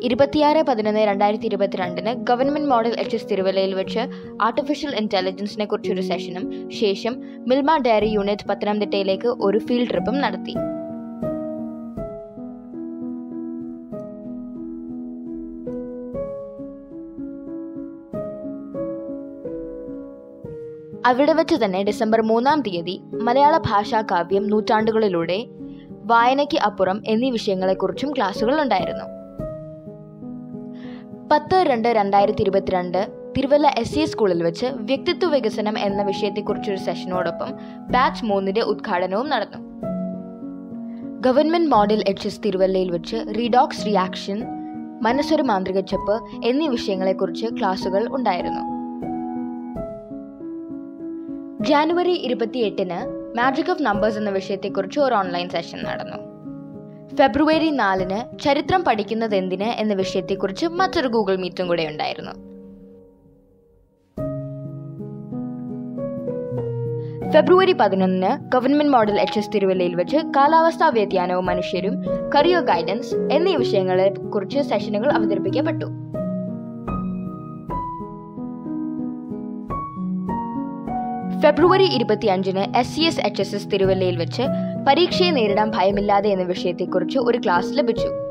ഇരുപത്തിയാറ് പതിനൊന്ന് രണ്ടായിരത്തി ഇരുപത്തിരണ്ടിന് ഗവൺമെന്റ് മോഡൽ എച്ച് എസ് തിരുവല്ലയിൽ വെച്ച് ആർട്ടിഫിഷ്യൽ ഇന്റലിജൻസിനെ കുറിച്ചൊരു സെഷനും ശേഷം മിൽമ ഡയറി യൂണിറ്റ് പത്തനംതിട്ടയിലേക്ക് ഒരു ഫീൽഡ് ട്രിപ്പും നടത്തി അവിടെ വെച്ച് തന്നെ ഡിസംബർ മൂന്നാം തീയതി മലയാള ഭാഷാ കാവ്യം നൂറ്റാണ്ടുകളിലൂടെ വായനയ്ക്ക് അപ്പുറം എന്നീ വിഷയങ്ങളെക്കുറിച്ചും ക്ലാസുകൾ ഉണ്ടായിരുന്നു പത്ത് രണ്ട് രണ്ടായിരത്തി ഇരുപത്തിരണ്ട് തിരുവല്ല എസ് സി സ്കൂളിൽ വെച്ച് വ്യക്തിത്വ വികസനം എന്ന വിഷയത്തെക്കുറിച്ചൊരു സെഷനോടൊപ്പം ബാച്ച് മൂന്നിന്റെ ഉദ്ഘാടനവും നടന്നു ഗവൺമെന്റ് മോഡൽ എച്ച് എസ് തിരുവല്ലയിൽ വെച്ച് റീഡോക്സ് റിയാക്ഷൻ മനസ്സൊരു മാന്ത്രിക ചെപ്പ് എന്നീ വിഷയങ്ങളെക്കുറിച്ച് ക്ലാസുകൾ ഉണ്ടായിരുന്നു ജാനുവരി ഇരുപത്തിയെട്ടിന് മാജിക് ഓഫ് നമ്പേഴ്സ് എന്ന വിഷയത്തെക്കുറിച്ച് ഒരു ഓൺലൈൻ സെഷൻ നടന്നു ഫെബ്രുവരി നാലിന് ചരിത്രം പഠിക്കുന്നത് എന്തിന് എന്ന വിഷയത്തെക്കുറിച്ച് മറ്റൊരു ഗൂഗിൾ മീറ്റും കൂടെ ഉണ്ടായിരുന്നു ഫെബ്രുവരി പതിനൊന്നിന് ഗവൺമെന്റ് മോഡൽ എച്ച് എസ് തിരുവല്ലയിൽ വെച്ച് കാലാവസ്ഥാ വ്യതിയാനവും മനുഷ്യരും കരിയർ ഗൈഡൻസ് എന്നീ വിഷയങ്ങളെ കുറിച്ച് സെഷനുകൾ അവതരിപ്പിക്കപ്പെട്ടു ഫെബ്രുവരി ഇരുപത്തിയഞ്ചിന് S C S H S S തിരുവല്ലയിൽ വെച്ച് പരീക്ഷയെ നേരിടാൻ ഭയമില്ലാതെ എന്ന വിഷയത്തെക്കുറിച്ച് ഒരു ക്ലാസ് ലഭിച്ചു